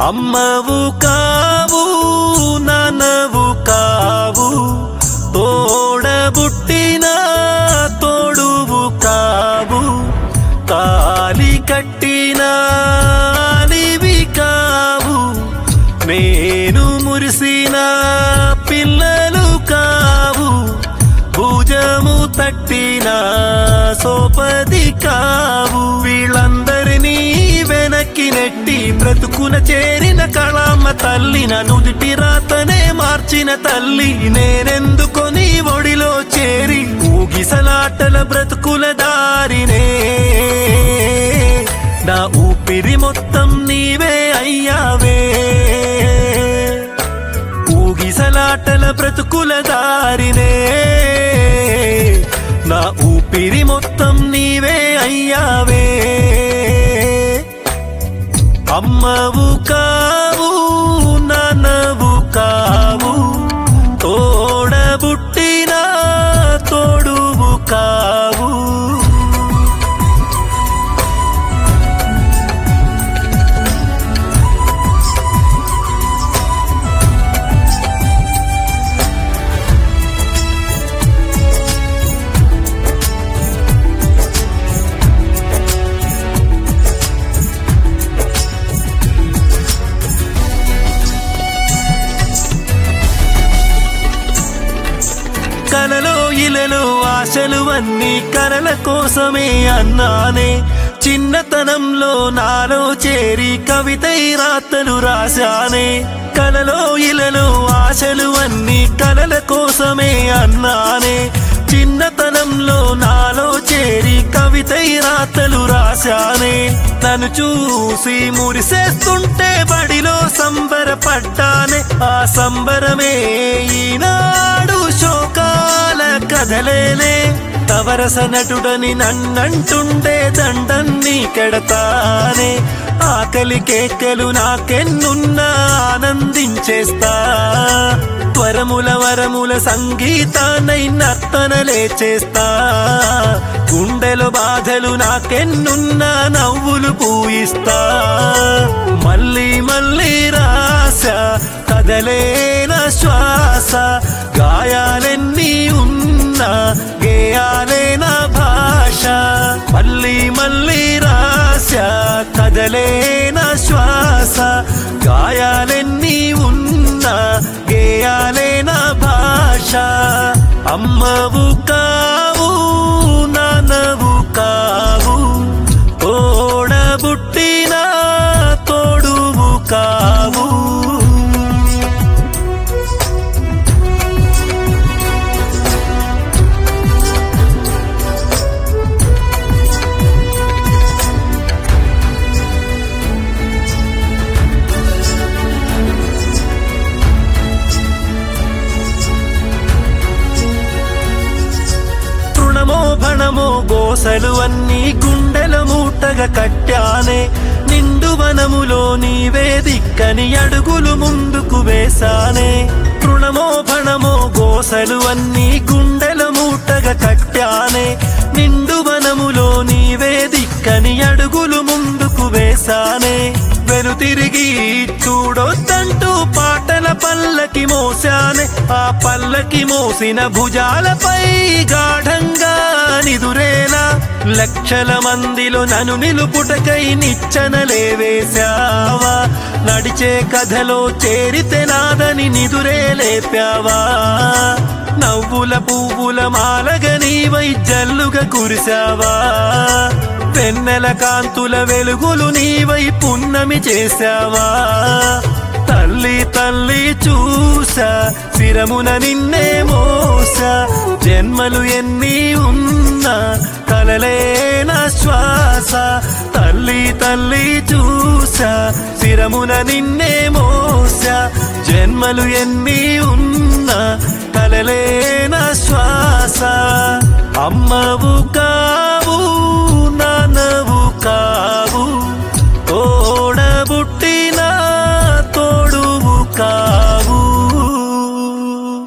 అమ్మవు కావు నాన్నవు కావు తోడబుట్టిన తోడువు కావు తాలి కట్టిన అలివి కావు నేను మురిసిన పిల్లలు కావు భుజము తట్టిన సోపది కావు వీళ్ళందరినీ వెనక్కి నెట్టి బ్రతుకున చేరిన కళామ్మ తల్లి నా నుదిటి రాతనే మార్చిన తల్లి నేనెందుకొని ఒడిలో చేరి ఊగిసలాటల బ్రతుకుల దారినే నా ఊపిరి మొత్తం నీవే అయ్యావే ఊగిసలాటల బ్రతుకుల దారినే నా ఊపిరి మొత్తం నీవే అయ్యావే అమ్మవు కావు నాన్నవు కావు తోడబుట్టిన తోడువు కావు కలలో ఇలలో ఆశలు అన్నీ కలల కోసమే అన్నానే చిన్నతనంలో నాలో చేరి కవితై రాతలు రాశానే కలలో ఇలలో ఆశలు అన్నీ కలల కోసమే అన్నానే చిన్నతనంలో నాలో చేరి కవితై రాతలు రాశానే నన్ను చూసి మురిసేస్తుంటే బడిలో సంబరపడ్డానే ఆ సంబరమే ఈనాడు శోకాల కదలేనే తవరస నటుడని నన్నంటుండే దండన్ని కెడతానే ఆకలి కేకలు నాకెన్నున్నా ఆనందించేస్తా త్వరముల వరముల సంగీతానై నర్తనలే చేస్తా గుండెలో బాధలు నాకెన్నున్నా నవ్వులు పూయిస్తా మళ్ళీ మళ్ళీ రాశ కదలేన శ్వాస గాయాలెన్ని ఉన్నా గేయాలేన భాష మళ్ళీ మళ్ళీ రాశ కదలేన శ్వాస గాయాలెన్ని ఉన్నా గేయాలేన భాష అమ్మవు కావు నాన్నవు కావు తోడబుట్టిన తోడువు కావు తృణమో భణమో గోసలు అన్నీ గుండెల మూటగా కట్టానే నిండు వనములో నీవే దిక్కని అడుగులు ముందుకు వేశానే తృణమో భణమో గోసలు అన్నీ గుండెల మూటగా కట్టానే నిండు వనములో నీవే దిక్కని అడుగులు ముందుకు వేశానే వెనుతిరిగి చూడొద్దంటూ పాటల పల్లకి మోసానే ఆ పల్లకి మోసిన భుజాలపై గాఢంగా నిదురేలా లక్షల మందిలో నన్ను నిలుపుటకై నిచ్చనలే వేశావా నడిచే కథలో చేరితే నాదని నిదురే లేపావా నవ్వుల పువ్వుల మాలగా నీవై జల్లుగా కురిశావా వెన్నెల కాంతుల వెలుగులు నీవై పున్నమి చేశావా తల్లి తల్లి చూసా శిరమున నిన్నే మోసా జన్మలు ఎన్ని ఉన్నా కలలేన శ్వాస తల్లి తల్లి చూసా శిరమున నిన్నే మోసా జన్మలు ఎన్ని ఉన్నా కలలేన శ్వాస అమ్మవు